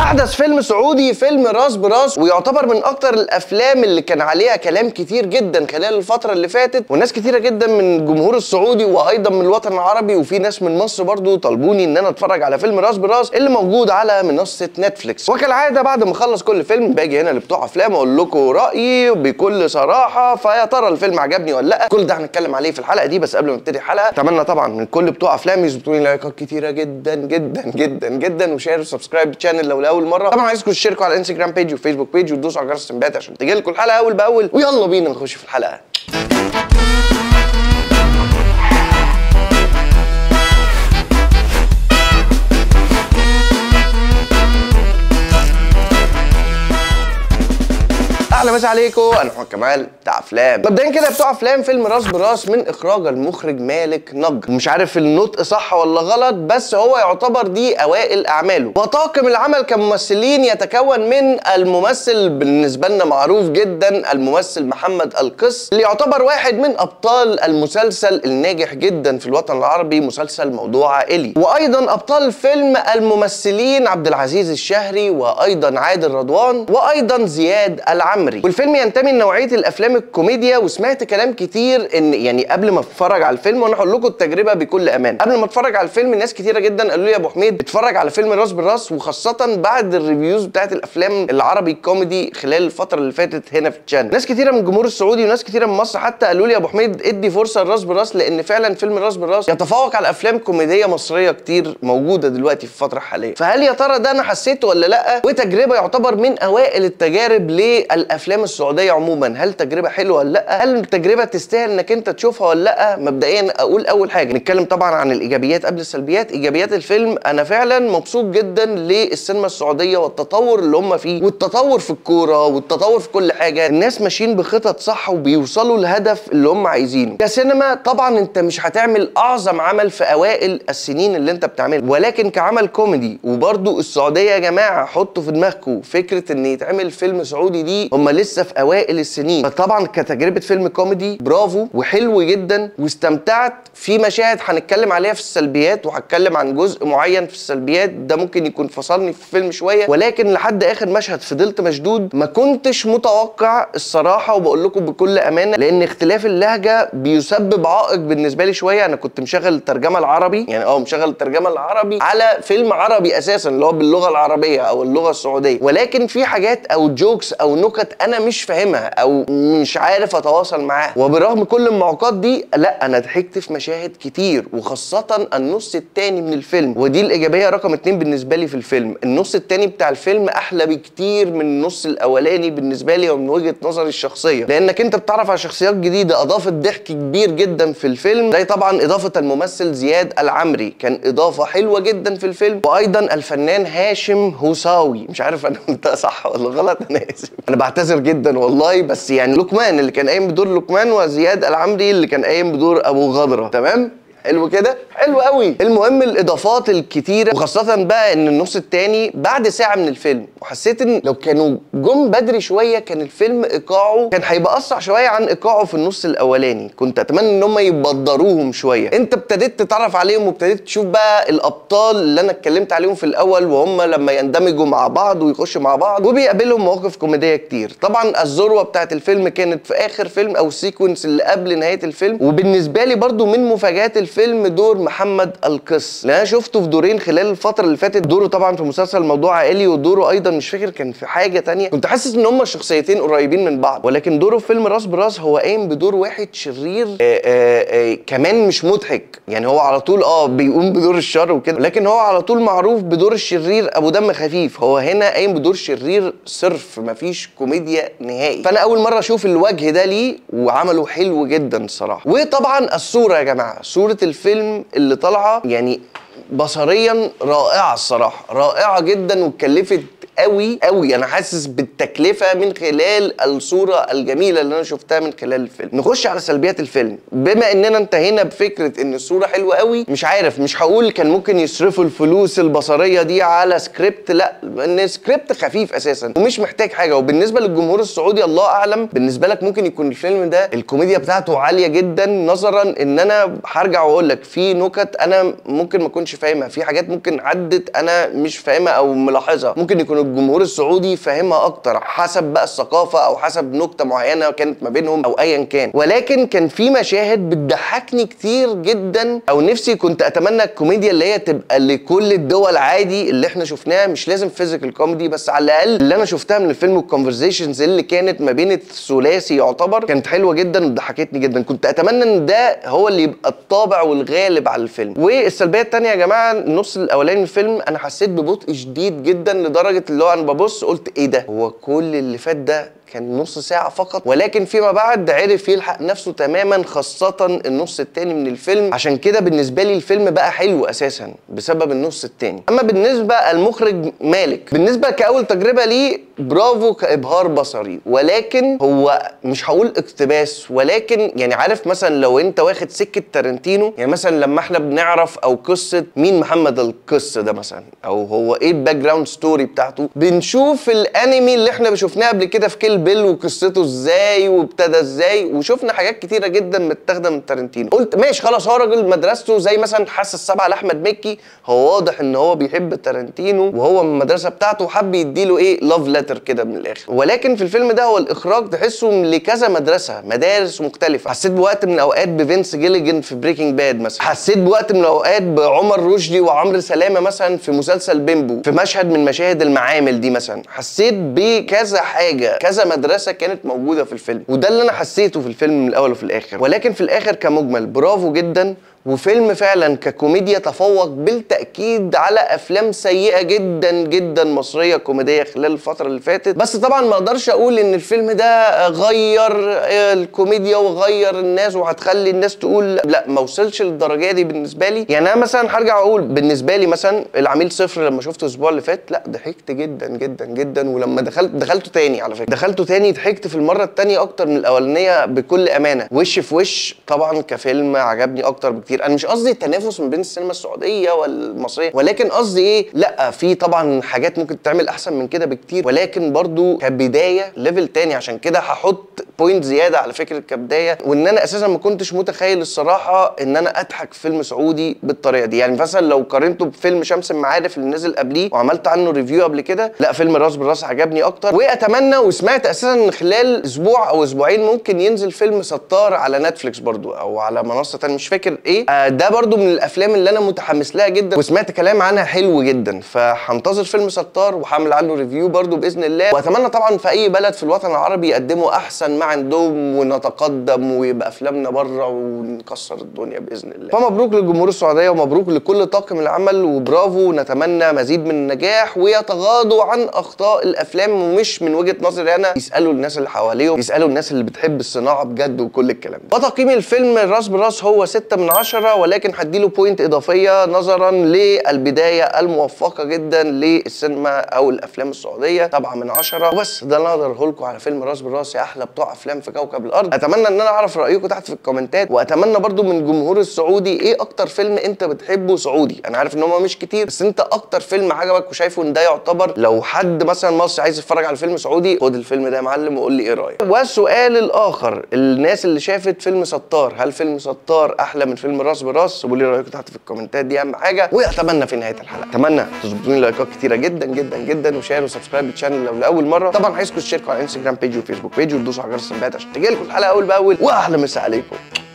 احدث فيلم سعودي فيلم راس براس ويعتبر من اكتر الافلام اللي كان عليها كلام كتير جدا خلال الفتره اللي فاتت وناس كتيره جدا من الجمهور السعودي وايضا من الوطن العربي وفي ناس من مصر برضو طلبوني ان انا اتفرج على فيلم راس براس اللي موجود على منصه نتفليكس وكالعاده بعد ما اخلص كل فيلم باجي هنا لبتوع افلام اقول لكم رايي بكل صراحه فيا ترى الفيلم عجبني ولا لا كل ده هنتكلم عليه في الحلقه دي بس قبل ما نبتدي الحلقه اتمنى طبعا من كل بتوع افلام يظبطوا لي لايكات كتيره جدا جدا جدا جدا وشير وسبسكرايب للشانل لو لاول مره طبعا عايزكم تشتركوا على الانستجرام بيج وفيسبوك بيج وتدوسوا على جرس التنبيهات عشان تجيلكم الحلقه اول باول ويلا بينا نخش في الحلقه اهلا مسا عليكم انا محمد كمال بتاع افلام مبدئيا كده بتوع افلام فيلم راس براس من اخراج المخرج مالك نج مش عارف النطق صح ولا غلط بس هو يعتبر دي اوائل اعماله وطاقم العمل كممثلين يتكون من الممثل بالنسبه لنا معروف جدا الممثل محمد القس اللي يعتبر واحد من ابطال المسلسل الناجح جدا في الوطن العربي مسلسل موضوع عائلي وايضا ابطال الفيلم الممثلين عبد العزيز الشهري وايضا عادل رضوان وايضا زياد العمري والفيلم ينتمي لنوعيه الافلام الكوميديا وسمعت كلام كتير ان يعني قبل ما اتفرج على الفيلم وانا هقول لكم التجربه بكل امان قبل ما اتفرج على الفيلم ناس كتيره جدا قالوا لي يا ابو حميد اتفرج على فيلم راس بالراس وخاصه بعد الريفيوز بتاعت الافلام العربي الكوميدي خلال الفتره اللي فاتت هنا في الشانل ناس كتيره من الجمهور السعودي وناس كتيره من مصر حتى قالوا لي يا ابو حميد ادي فرصه لراس براس لان فعلا فيلم راس براس يتفوق على افلام كوميديه مصريه كتير موجوده دلوقتي في الفتره الحاليه فهل يا ترى ده انا حسيته ولا لا وتجربه يعتبر من اوائل التجارب للافلام السعوديه عموما هل تجربه حلوه ولا لا هل التجربه تستاهل انك انت تشوفها ولا لا مبدئيا اقول اول حاجه نتكلم طبعا عن الايجابيات قبل السلبيات ايجابيات الفيلم انا فعلا مبسوط جدا للسينما السعوديه والتطور اللي هم فيه والتطور في الكوره والتطور في كل حاجه الناس ماشيين بخطط صح وبيوصلوا للهدف اللي هم عايزينه كسينما طبعا انت مش هتعمل اعظم عمل في اوائل السنين اللي انت بتعمله ولكن كعمل كوميدي وبرده السعوديه يا جماعه حطوا في دماغكم فكره ان يتعمل فيلم سعودي دي هم لسه في اوائل السنين فطبعا كتجربه فيلم كوميدي برافو وحلو جدا واستمتعت في مشاهد هنتكلم عليها في السلبيات وهتكلم عن جزء معين في السلبيات ده ممكن يكون فصلني في الفيلم شويه ولكن لحد اخر مشهد فضلت مشدود ما كنتش متوقع الصراحه وبقول لكم بكل امانه لان اختلاف اللهجه بيسبب عائق بالنسبه لي شويه انا كنت مشغل الترجمه العربي يعني اه مشغل الترجمه العربي على فيلم عربي اساسا اللي هو باللغه العربيه او اللغه السعوديه ولكن في حاجات او جوكس او نكت انا مش فاهمها او مش عارف اتواصل معاها وبرغم كل المعوقات دي لا انا ضحكت في مشاهد كتير وخاصه النص الثاني من الفيلم ودي الايجابيه رقم اتنين بالنسبه لي في الفيلم النص الثاني بتاع الفيلم احلى بكتير من النص الاولاني بالنسبه لي ومن وجهه نظري الشخصيه لانك انت بتعرف على شخصيات جديده اضافت ضحك كبير جدا في الفيلم زي طبعا اضافه الممثل زياد العمري كان اضافه حلوه جدا في الفيلم وايضا الفنان هاشم هوساوي مش عارف انا قلتها صح ولا غلط انا اسف انا بعتذر جدا والله بس يعني لقمان اللي كان قايم بدور لقمان وزياد العمري اللي كان قايم بدور ابو غدره تمام حلو كده حلو قوي المهم الاضافات الكتيره وخاصه بقى ان النص التاني بعد ساعه من الفيلم وحسيت ان لو كانوا جم بدري شويه كان الفيلم ايقاعه كان هيبقى اسرع شويه عن ايقاعه في النص الاولاني كنت اتمنى ان هم يبدروهم شويه انت ابتديت تتعرف عليهم وابتديت تشوف بقى الابطال اللي انا اتكلمت عليهم في الاول وهم لما يندمجوا مع بعض ويخشوا مع بعض وبيقابلهم مواقف كوميديه كتير طبعا الذروه بتاعت الفيلم كانت في اخر فيلم او السيكونس اللي قبل نهايه الفيلم وبالنسبه لي برضو من مفاجات الفيلم الفيلم دور محمد القس اللي انا شفته في دورين خلال الفتره اللي فاتت دوره طبعا في مسلسل موضوع عائلي ودوره ايضا مش فاكر كان في حاجه تانية كنت حاسس ان هما الشخصيتين قريبين من بعض ولكن دوره في فيلم راس براس هو قايم بدور واحد شرير آآ آآ كمان مش مضحك يعني هو على طول اه بيقوم بدور الشر وكده لكن هو على طول معروف بدور الشرير ابو دم خفيف هو هنا قايم بدور شرير صرف مفيش كوميديا نهائي فانا اول مره اشوف الوجه ده ليه وعمله حلو جدا الصراحه وطبعا الصوره يا جماعه صوره الفيلم اللي طالعه يعني بصريا رائعه الصراحه رائعه جدا واتكلفت قوي قوي انا حاسس بالتكلفه من خلال الصوره الجميله اللي انا شفتها من خلال الفيلم نخش على سلبيات الفيلم بما اننا انتهينا بفكره ان الصوره حلوه قوي مش عارف مش هقول كان ممكن يصرفوا الفلوس البصريه دي على سكريبت لا ان سكريبت خفيف اساسا ومش محتاج حاجه وبالنسبه للجمهور السعودي الله اعلم بالنسبه لك ممكن يكون الفيلم ده الكوميديا بتاعته عاليه جدا نظرا ان انا هرجع واقول لك في نكت انا ممكن ما اكونش فاهمها في حاجات ممكن عدت انا مش فاهمها او ملاحظها ممكن يكون الجمهور السعودي فاهمها اكتر حسب بقى الثقافه او حسب نكته معينه كانت ما بينهم او ايا كان ولكن كان في مشاهد بتضحكني كتير جدا او نفسي كنت اتمنى الكوميديا اللي هي تبقى لكل الدول عادي اللي احنا شفناها مش لازم فيزيكال كوميدي بس على الاقل اللي انا شفتها من الفيلم والكونفرزيشنز اللي كانت ما بين الثلاثي يعتبر كانت حلوه جدا وضحكتني جدا كنت اتمنى ان ده هو اللي يبقى الطابع والغالب على الفيلم والسلبيه الثانيه يا جماعه النص الاولاني من الفيلم انا حسيت ببطء شديد جدا لدرجه اللي هو انا ببص قلت ايه ده هو كل اللي فات ده كان نص ساعة فقط ولكن فيما بعد عرف يلحق نفسه تماما خاصة النص التاني من الفيلم عشان كده بالنسبة لي الفيلم بقى حلو أساسا بسبب النص التاني أما بالنسبة المخرج مالك بالنسبة كأول تجربة ليه برافو كإبهار بصري ولكن هو مش هقول اقتباس ولكن يعني عارف مثلا لو انت واخد سكة تارنتينو يعني مثلا لما احنا بنعرف او قصة مين محمد القصة ده مثلا او هو ايه الباك جراوند ستوري بتاعته بنشوف الانمي اللي احنا شفناه قبل كده في كيل بيل وقصته ازاي وابتدى ازاي وشفنا حاجات كتيره جدا متاخده من تارنتينو قلت ماشي خلاص هو راجل مدرسته زي مثلا حس السبعه لاحمد مكي هو واضح ان هو بيحب تارنتينو وهو من المدرسه بتاعته وحب يديله ايه لاف ليتر كده من الاخر ولكن في الفيلم ده هو الاخراج تحسه لكذا مدرسه مدارس مختلفه حسيت بوقت من الاوقات بفينس جيليجن في بريكنج باد مثلا حسيت بوقت من الاوقات بعمر رشدي وعمرو سلامه مثلا في مسلسل بيمبو في مشهد من مشاهد المعامل دي مثلا حسيت بكذا حاجه كذا مدرسه كانت موجوده في الفيلم وده اللي انا حسيته في الفيلم من الاول وفي الاخر ولكن في الاخر كمجمل برافو جدا وفيلم فعلا ككوميديا تفوق بالتاكيد على افلام سيئه جدا جدا مصريه كوميديه خلال الفتره اللي فاتت بس طبعا ما اقدرش اقول ان الفيلم ده غير الكوميديا وغير الناس وهتخلي الناس تقول لا ما وصلش للدرجه دي بالنسبه لي يعني انا مثلا هرجع اقول بالنسبه لي مثلا العميل صفر لما شفته الاسبوع اللي فات لا ضحكت جدا جدا جدا ولما دخلت دخلته تاني على فكره دخلته تاني ضحكت في المره التانيه اكتر من الاولانيه بكل امانه وش في وش طبعا كفيلم عجبني اكتر بكتير انا مش قصدي التنافس ما بين السينما السعوديه والمصريه ولكن قصدي ايه لا في طبعا حاجات ممكن تعمل احسن من كده بكتير ولكن برضو كبدايه ليفل تاني عشان كده هحط بوينت زياده على فكره كبدايه وان انا اساسا ما كنتش متخيل الصراحه ان انا اضحك في فيلم سعودي بالطريقه دي يعني مثلا لو قارنته بفيلم شمس المعارف اللي نزل قبليه وعملت عنه ريفيو قبل كده لا فيلم راس براس عجبني اكتر واتمنى وسمعت اساسا ان خلال اسبوع او اسبوعين ممكن ينزل فيلم ستار على نتفليكس برضو او على منصه تانية مش فاكر ايه آه ده برضو من الافلام اللي انا متحمس لها جدا وسمعت كلام عنها حلو جدا فهنتظر فيلم ستار وهعمل عنه ريفيو برضو باذن الله واتمنى طبعا في اي بلد في الوطن العربي يقدموا احسن ما عندهم ونتقدم ويبقى افلامنا بره ونكسر الدنيا باذن الله فمبروك للجمهور السعوديه ومبروك لكل طاقم العمل وبرافو نتمنى مزيد من النجاح ويتغاضوا عن اخطاء الافلام ومش من وجهه نظري انا يسالوا الناس اللي حواليهم يسالوا الناس اللي بتحب الصناعه بجد وكل الكلام ده وتقييم الفيلم راس براس هو 6 من 10 ولكن هديله بوينت اضافيه نظرا للبدايه الموفقه جدا للسينما او الافلام السعوديه طبعا من 10 وبس ده اللي انا اقدره لكم على فيلم راس براس يا احلى بتوع افلام في كوكب الارض اتمنى ان انا اعرف رايكم تحت في الكومنتات واتمنى برضو من الجمهور السعودي ايه اكتر فيلم انت بتحبه سعودي انا عارف ان هم مش كتير بس انت اكتر فيلم عجبك وشايفه ان ده يعتبر لو حد مثلا مصري عايز يتفرج على فيلم سعودي خد الفيلم ده يا معلم وقول لي ايه رايك والسؤال الاخر الناس اللي شافت فيلم ستار هل فيلم ستار احلى من فيلم راس براس قولوا لي رايكم تحت في الكومنتات دي اهم حاجه واتمنى في نهايه الحلقه اتمنى تظبطوا لي لايكات كتيره جدا جدا جدا وشير وسبسكرايب للشانل لو لاول مره طبعا عايزكم تشتركوا على انستجرام بيج وفيسبوك بيج وتدوسوا على جرس التنبيهات عشان تجيلكم الحلقه اول باول واحلى مسا عليكم